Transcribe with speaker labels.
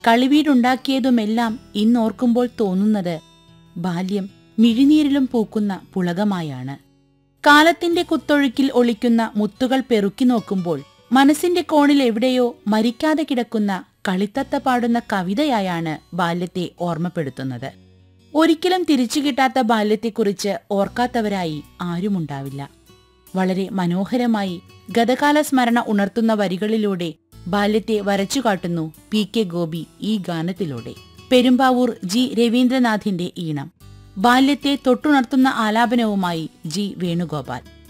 Speaker 1: കളിവീടുണ്ടാക്കിയതുമെല്ലാം ഇന്നോർക്കുമ്പോൾ തോന്നുന്നത് ബാല്യം മിഴിനീരിലും പൂക്കുന്ന പുളകമായാണ് കാലത്തിന്റെ കുത്തൊഴുക്കിൽ ഒളിക്കുന്ന മുത്തുകൾ പെറുക്കി നോക്കുമ്പോൾ മനസ്സിന്റെ കോണിൽ എവിടെയോ മരിക്കാതെ കിടക്കുന്ന കളിത്തത്ത പാടുന്ന കവിതയായാണ് ബാല്യത്തെ ഓർമ്മപ്പെടുത്തുന്നത് ഒരിക്കലും തിരിച്ചു കിട്ടാത്ത ബാല്യത്തെക്കുറിച്ച് ഓർക്കാത്തവരായി ആരുമുണ്ടാവില്ല വളരെ മനോഹരമായി ഗതകാല സ്മരണ ഉണർത്തുന്ന വരികളിലൂടെ ബാല്യത്തെ വരച്ചുകാട്ടുന്നു പി കെ ഗോപി ഈ ഗാനത്തിലൂടെ പെരുമ്പാവൂർ ജി രവീന്ദ്രനാഥിന്റെ ഈണം ബാല്യത്തെ തൊട്ടുണർത്തുന്ന ആലാപനവുമായി ജി വേണുഗോപാൽ